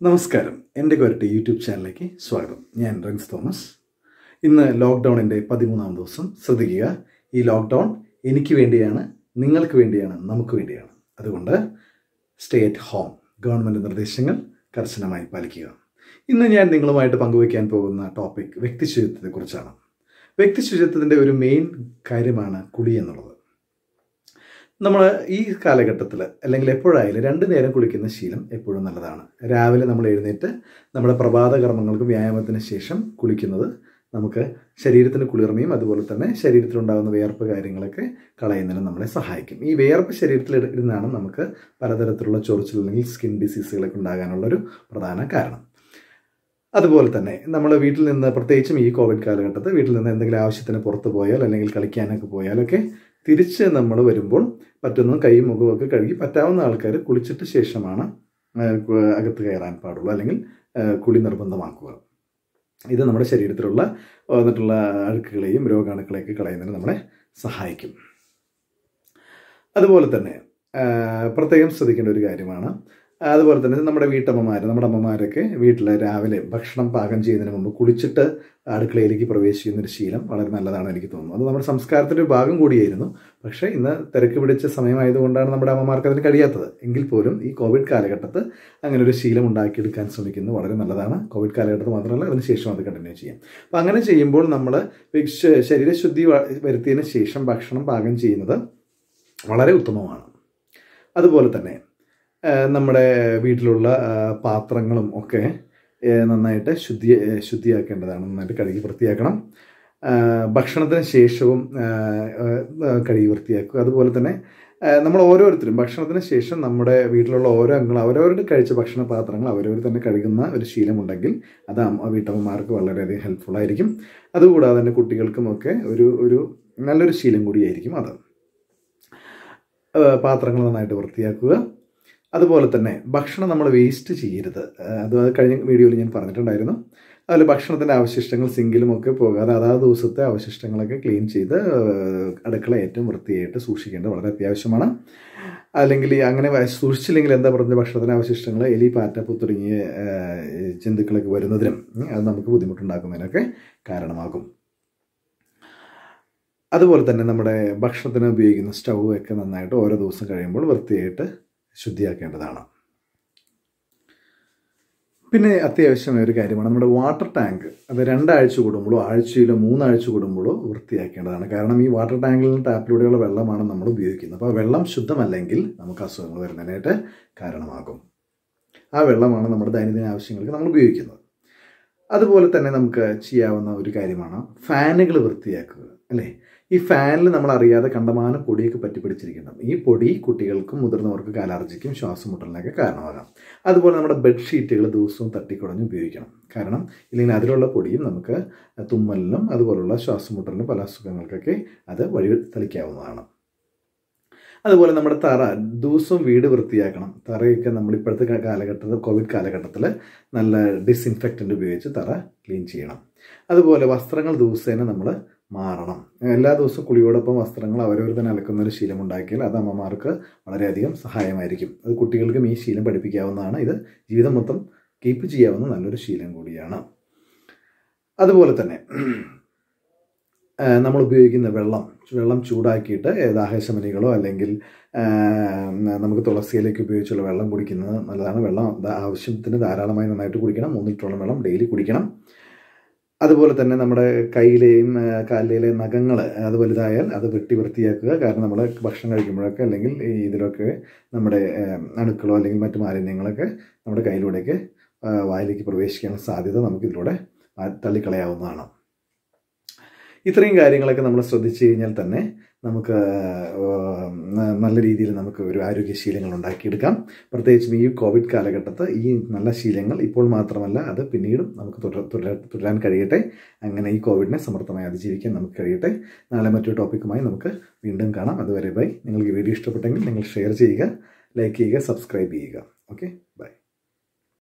നമസ്കാരം എൻ്റെ കൊരട്ടി യൂട്യൂബ് ചാനലിലേക്ക് സ്വാഗതം ഞാൻ റെൻസ് തോമസ് ഇന്ന് ലോക്ക്ഡൗണിൻ്റെ പതിമൂന്നാം ദിവസം ശ്രദ്ധിക്കുക ഈ ലോക്ക്ഡൗൺ എനിക്ക് വേണ്ടിയാണ് നിങ്ങൾക്ക് വേണ്ടിയാണ് നമുക്ക് വേണ്ടിയാണ് അതുകൊണ്ട് സ്റ്റേ അറ്റ് ഹോം ഗവൺമെൻറ് നിർദ്ദേശങ്ങൾ കർശനമായി പാലിക്കുക ഇന്ന് ഞാൻ നിങ്ങളുമായിട്ട് പങ്കുവയ്ക്കാൻ പോകുന്ന ടോപ്പിക് വ്യക്തി ശുചിത്വത്തെക്കുറിച്ചാണ് വ്യക്തി ശുചിത്വത്തിൻ്റെ ഒരു മെയിൻ കാര്യമാണ് കുളി എന്നുള്ളത് നമ്മൾ ഈ കാലഘട്ടത്തിൽ അല്ലെങ്കിൽ എപ്പോഴായാലും രണ്ട് നേരം കുളിക്കുന്ന ശീലം എപ്പോഴും നല്ലതാണ് രാവിലെ നമ്മൾ എഴുന്നേറ്റ് നമ്മുടെ പ്രഭാത കർമ്മങ്ങൾക്ക് വ്യായാമത്തിന് ശേഷം കുളിക്കുന്നത് നമുക്ക് ശരീരത്തിന് കുളിർമയും അതുപോലെ തന്നെ ശരീരത്തിലുണ്ടാകുന്ന വിയർപ്പ് കാര്യങ്ങളൊക്കെ കളയുന്നതിന് നമ്മളെ സഹായിക്കും ഈ വിയർപ്പ് ശരീരത്തിൽ ഇരുന്നാണ് നമുക്ക് പലതരത്തിലുള്ള ചൊറിച്ചിൽ അല്ലെങ്കിൽ സ്കിൻ ഡിസീസുകളൊക്കെ ഉണ്ടാകാനുള്ളൊരു പ്രധാന കാരണം അതുപോലെ തന്നെ നമ്മൾ വീട്ടിൽ നിന്ന് പ്രത്യേകിച്ചും ഈ കോവിഡ് കാലഘട്ടത്തിൽ വീട്ടിൽ നിന്ന് എന്തെങ്കിലും ആവശ്യത്തിന് പുറത്ത് പോയാൽ അല്ലെങ്കിൽ കളിക്കാനൊക്കെ പോയാലൊക്കെ തിരിച്ച് നമ്മൾ വരുമ്പോൾ പറ്റുന്ന കൈയും മുഖമൊക്കെ കഴുകി പറ്റാവുന്ന ആൾക്കാർ കുളിച്ചിട്ട് ശേഷമാണ് അകത്ത് കയറാൻ പാടുള്ളൂ അല്ലെങ്കിൽ കുളി നിർബന്ധമാക്കുക ഇത് നമ്മുടെ ശരീരത്തിലുള്ള വന്നിട്ടുള്ള അഴുക്കുകളെയും രോഗാണുക്കളെയൊക്കെ കളയുന്നതിന് നമ്മളെ സഹായിക്കും അതുപോലെ തന്നെ പ്രത്യേകം ശ്രദ്ധിക്കേണ്ട ഒരു കാര്യമാണ് അതുപോലെ തന്നെ നമ്മുടെ വീട്ടമ്മമാർ നമ്മുടെ അമ്മമാരൊക്കെ വീട്ടിൽ രാവിലെ ഭക്ഷണം പാകം ചെയ്യുന്നതിന് മുമ്പ് കുളിച്ചിട്ട് അടുക്കളയിലേക്ക് പ്രവേശിക്കുന്ന ഒരു ശീലം വളരെ നല്ലതാണ് എനിക്ക് തോന്നുന്നു അത് നമ്മുടെ സംസ്കാരത്തിൻ്റെ ഒരു ഭാഗം കൂടിയായിരുന്നു പക്ഷേ ഇന്ന് തിരക്ക് പിടിച്ച സമയമായതുകൊണ്ടാണ് നമ്മുടെ അമ്മമാർക്ക് അതിന് കഴിയാത്തത് എങ്കിൽ പോലും ഈ കോവിഡ് കാലഘട്ടത്ത് അങ്ങനെ ഒരു ശീലം ഉണ്ടാക്കിയെടുക്കാൻ ശ്രമിക്കുന്നത് വളരെ നല്ലതാണ് കോവിഡ് കാലഘട്ടത്തിൽ മാത്രമല്ല അതിന് ശേഷം അത് കണ്ടിന്യൂ ചെയ്യാം അപ്പോൾ അങ്ങനെ ചെയ്യുമ്പോൾ നമ്മൾ ശരീരശുദ്ധി വരുത്തിയതിന് ശേഷം ഭക്ഷണം പാകം ചെയ്യുന്നത് വളരെ ഉത്തമമാണ് അതുപോലെ തന്നെ നമ്മുടെ വീട്ടിലുള്ള പാത്രങ്ങളും ഒക്കെ നന്നായിട്ട് ശുദ്ധി ശുദ്ധിയാക്കേണ്ടതാണ് നന്നായിട്ട് കഴുകി വൃത്തിയാക്കണം ഭക്ഷണത്തിന് ശേഷവും കഴുകി വൃത്തിയാക്കുക അതുപോലെ തന്നെ നമ്മൾ ഓരോരുത്തരും ഭക്ഷണത്തിന് ശേഷം നമ്മുടെ വീട്ടിലുള്ള ഓരോ അംഗങ്ങളും അവരവരുടെ കഴിച്ച ഭക്ഷണ പാത്രങ്ങൾ അവരവർ തന്നെ കഴുകുന്ന ഒരു ശീലമുണ്ടെങ്കിൽ അത് വീട്ടമ്മമാർക്ക് വളരെയധികം ഹെൽപ്ഫുൾ ആയിരിക്കും അതുകൂടാതെ തന്നെ കുട്ടികൾക്കുമൊക്കെ ഒരു ഒരു നല്ലൊരു ശീലം കൂടിയായിരിക്കും അത് പാത്രങ്ങൾ നന്നായിട്ട് വൃത്തിയാക്കുക അതുപോലെ തന്നെ ഭക്ഷണം നമ്മൾ വേസ്റ്റ് ചെയ്യരുത് അത് കഴിഞ്ഞ വീഡിയോയിൽ ഞാൻ പറഞ്ഞിട്ടുണ്ടായിരുന്നു അതുപോലെ ഭക്ഷണത്തിൻ്റെ അവശിഷ്ടങ്ങൾ സിങ്കിലും ഒക്കെ പോകാതെ അതാത് ദിവസത്തെ അവശിഷ്ടങ്ങളൊക്കെ ക്ലീൻ ചെയ്ത് അടുക്കള ഏറ്റവും വൃത്തിയായിട്ട് സൂക്ഷിക്കേണ്ടത് വളരെ അത്യാവശ്യമാണ് അല്ലെങ്കിൽ അങ്ങനെ സൂക്ഷിച്ചില്ലെങ്കിൽ എന്താ പറയുന്നത് ഭക്ഷണത്തിൻ്റെ അവശിഷ്ടങ്ങൾ എലി പാറ്റപ്പ് തുടങ്ങിയ ജന്തുക്കളൊക്കെ വരുന്നതിനും അത് നമുക്ക് ബുദ്ധിമുട്ടുണ്ടാക്കുന്നതിനൊക്കെ കാരണമാകും അതുപോലെ തന്നെ നമ്മുടെ ഭക്ഷണത്തിന് ഉപയോഗിക്കുന്ന സ്റ്റൗ ഒക്കെ നന്നായിട്ട് ഓരോ ദിവസം കഴിയുമ്പോൾ വൃത്തിയായിട്ട് ശുദ്ധിയാക്കേണ്ടതാണ് പിന്നെ അത്യാവശ്യമായ ഒരു കാര്യമാണ് നമ്മുടെ വാട്ടർ ടാങ്ക് അത് രണ്ടാഴ്ച കൂടുമ്പോഴോ ആഴ്ചയിലോ മൂന്നാഴ്ച കൂടുമ്പോഴോ വൃത്തിയാക്കേണ്ടതാണ് കാരണം ഈ വാട്ടർ ടാങ്കിൽ നിന്ന് ടാപ്പിലൂടെയുള്ള വെള്ളമാണ് നമ്മൾ ഉപയോഗിക്കുന്നത് അപ്പോൾ വെള്ളം ശുദ്ധമല്ലെങ്കിൽ നമുക്ക് അസുഖങ്ങൾ വരുന്നതിനായിട്ട് കാരണമാകും ആ വെള്ളമാണ് നമ്മുടെ ദൈനംദിന ആവശ്യങ്ങൾക്ക് നമ്മൾ ഉപയോഗിക്കുന്നത് അതുപോലെ തന്നെ നമുക്ക് ചെയ്യാവുന്ന ഒരു കാര്യമാണ് ഫാനുകൾ വൃത്തിയാക്കുക അല്ലേ ഈ ഫാനിൽ നമ്മൾ അറിയാതെ കണ്ടമാനം പൊടിയൊക്കെ പറ്റി പിടിച്ചിരിക്കണം ഈ പൊടി കുട്ടികൾക്കും മുതിർന്നവർക്കും അലർജിക്കും ശ്വാസമുട്ടലിനൊക്കെ കാരണമാകാം അതുപോലെ നമ്മുടെ ബെഡ്ഷീറ്റുകൾ ദിവസവും തട്ടിക്കുടഞ്ഞ് ഉപയോഗിക്കണം കാരണം ഇല്ലെങ്കിൽ അതിലുള്ള പൊടിയും നമുക്ക് തുമ്മലിനും അതുപോലുള്ള ശ്വാസമുട്ടലിനും പല അസുഖങ്ങൾക്കൊക്കെ അത് വഴി തെളിക്കാവുന്നതാണ് അതുപോലെ നമ്മുടെ തറ ദിവസവും വീട് വൃത്തിയാക്കണം തറയൊക്കെ നമ്മൾ ഇപ്പോഴത്തെ കാലഘട്ടത്തിൽ കോവിഡ് കാലഘട്ടത്തിൽ നല്ല ഡിസ്ഇൻഫെക്റ്റൻ്റ് ഉപയോഗിച്ച് തറ ക്ലീൻ ചെയ്യണം അതുപോലെ വസ്ത്രങ്ങൾ ദിവസേന നമ്മൾ മാറണം എല്ലാ ദിവസവും കുളിയോടൊപ്പം വസ്ത്രങ്ങൾ അവരവർ തന്നെ അലക്കുന്ന ഒരു ശീലം ഉണ്ടാക്കിയാൽ അത് അമ്മമാർക്ക് വളരെയധികം സഹായമായിരിക്കും അത് കുട്ടികൾക്കും ഈ ശീലം പഠിപ്പിക്കാവുന്നതാണ് ഇത് ജീവിതം മൊത്തം കീപ്പ് ചെയ്യാവുന്ന നല്ലൊരു ശീലം കൂടിയാണ് അതുപോലെ തന്നെ നമ്മൾ ഉപയോഗിക്കുന്ന വെള്ളം വെള്ളം ചൂടാക്കിയിട്ട് ദാഹശമനികളോ അല്ലെങ്കിൽ നമുക്ക് തുളസിയിലേക്ക് ഉപയോഗിച്ചുള്ള വെള്ളം കുടിക്കുന്നത് നല്ലതാണ് വെള്ളം ആവശ്യത്തിന് ധാരാളമായി നന്നായിട്ട് കുടിക്കണം മൂന്ന് ലിറ്ററോളം വെള്ളം ഡെയിലി കുടിക്കണം അതുപോലെ തന്നെ നമ്മുടെ കയ്യിലെയും കാലിലെയും നഖങ്ങൾ അത് വലുതായാൽ അത് വെട്ടി വൃത്തിയാക്കുക കാരണം നമ്മൾ ഭക്ഷണം കഴിക്കുമ്പോഴൊക്കെ അല്ലെങ്കിൽ ഇതിലൊക്കെ നമ്മുടെ അണുക്കളോ അല്ലെങ്കിൽ മറ്റു മാലിന്യങ്ങളൊക്കെ നമ്മുടെ കയ്യിലൂടെയൊക്കെ വായിലേക്ക് പ്രവേശിക്കാനുള്ള സാധ്യത നമുക്ക് ഇതിലൂടെ തള്ളിക്കളയാവുന്നതാണ് ഇത്രയും കാര്യങ്ങളൊക്കെ നമ്മൾ ശ്രദ്ധിച്ചു കഴിഞ്ഞാൽ തന്നെ നമുക്ക് നല്ല രീതിയിൽ നമുക്ക് ഒരു ആരോഗ്യശീലങ്ങൾ ഉണ്ടാക്കിയെടുക്കാം പ്രത്യേകിച്ചും ഈ കോവിഡ് കാലഘട്ടത്ത് ഈ നല്ല ശീലങ്ങൾ ഇപ്പോൾ മാത്രമല്ല അത് പിന്നീടും നമുക്ക് തുടരാൻ കഴിയട്ടെ അങ്ങനെ ഈ കോവിഡിനെ സമർത്ഥമായി അതിജീവിക്കാൻ നമുക്ക് കഴിയട്ടെ നാളെ മറ്റൊരു ടോപ്പിക്കുമായി നമുക്ക് വീണ്ടും കാണാം അതുവരെ ബൈ നിങ്ങൾക്ക് വീഡിയോ ഇഷ്ടപ്പെട്ടെങ്കിൽ നിങ്ങൾ ഷെയർ ചെയ്യുക ലൈക്ക് ചെയ്യുക സബ്സ്ക്രൈബ് ചെയ്യുക ഓക്കെ